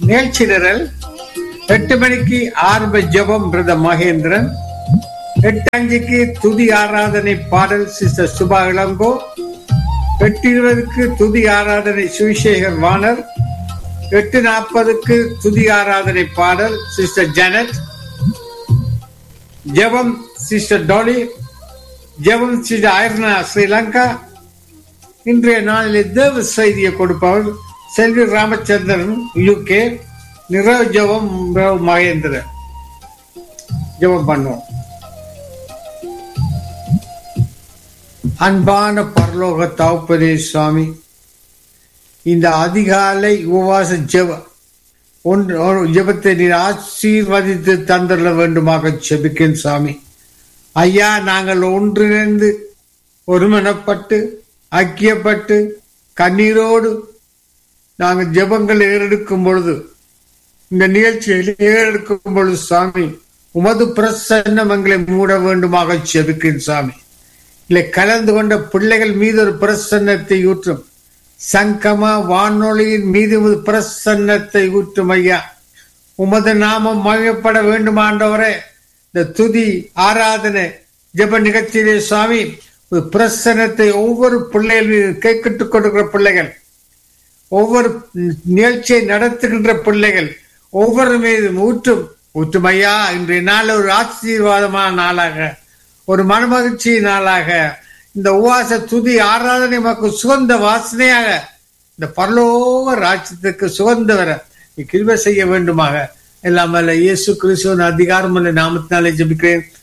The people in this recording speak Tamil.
நிகழ்ச்சி நிரல் எட்டு மணிக்கு ஆரம்ப ஜெபம் பிரத மகேந்திரன் எட்டு அஞ்சுக்கு துதி ஆராதனை பாடல் சிஸ்டர் சுபா இளங்கோ எட்டு இருபதுக்கு துதி ஆராதனை சுவிசேகர் வாணர் எட்டு நாற்பதுக்கு துதி ஆராதனை பாடல் சிஸ்டர் ஜனட் ஜெபம் சிஸ்டர் டோலி ஜெபம் சிஸ்டர் ஐர்னா ஸ்ரீலங்கா இன்றைய நாளில் தேவ செய்தியை கொடுப்பவர் செல்வி ராமச்சந்திரன் யூகே நிரவ் ஜெபம் ரவ் மகேந்திரன் ஜெபம் பண்ணுவோம் அன்பான பரலோக தௌப்பதே சுவாமி இந்த அதிகாலை உபவாச ஜெப ஒன்று ஒரு ஜெபத்தை நீர் ஆசீர்வதித்து தந்துள்ள வேண்டுமாக ஜெபிக்கிறேன் சாமி ஐயா நாங்கள் ஒன்றிணைந்து ஒருமனப்பட்டு ஐக்கியப்பட்டு கண்ணீரோடு நாங்கள் ஜெபங்களை ஏறெடுக்கும் பொழுது இந்த நிகழ்ச்சியில் ஏறெடுக்கும் பொழுது சாமி உமது பிரசன்னம் எங்களை மூட வேண்டுமாக ஜெபிக்கிறேன் சாமி இல்லை கலந்து கொண்ட பிள்ளைகள் மீது ஒரு பிரசன்னத்தை ஊற்றும் சங்கமா வானொலியின் மீது ஒரு பிரசன்னத்தை ஊற்றும் ஐயா உமது நாமம் மகிழப்பட வேண்டுமாண்டவரே இந்த துதி ஆராதனை ஜெப நிகழ்ச்சியிலே சுவாமி ஒரு பிரசன்னத்தை ஒவ்வொரு பிள்ளைகள் மீது கேட்கிட்டுக் கொடுக்கிற பிள்ளைகள் ஒவ்வொரு நிகழ்ச்சியை நடத்துகின்ற பிள்ளைகள் ஒவ்வொரு மீதும் ஊற்றும் ஊற்றும் ஐயா இன்றைய நாள் ஒரு ஆசீர்வாதமான நாளாக ஒரு மனமகிழ்ச்சி நாளாக இந்த உவாச துதி ஆராதனை மக்கள் சுகந்த வாசனையாக இந்த பரலோக ராஜ்யத்துக்கு சுகந்த வர நீ கிருபை செய்ய வேண்டுமாக எல்லாம் அல்ல இயேசு கிறிஸ்துவின் அதிகாரம் நாமத்தினாலே ஜெபிக்கிறேன்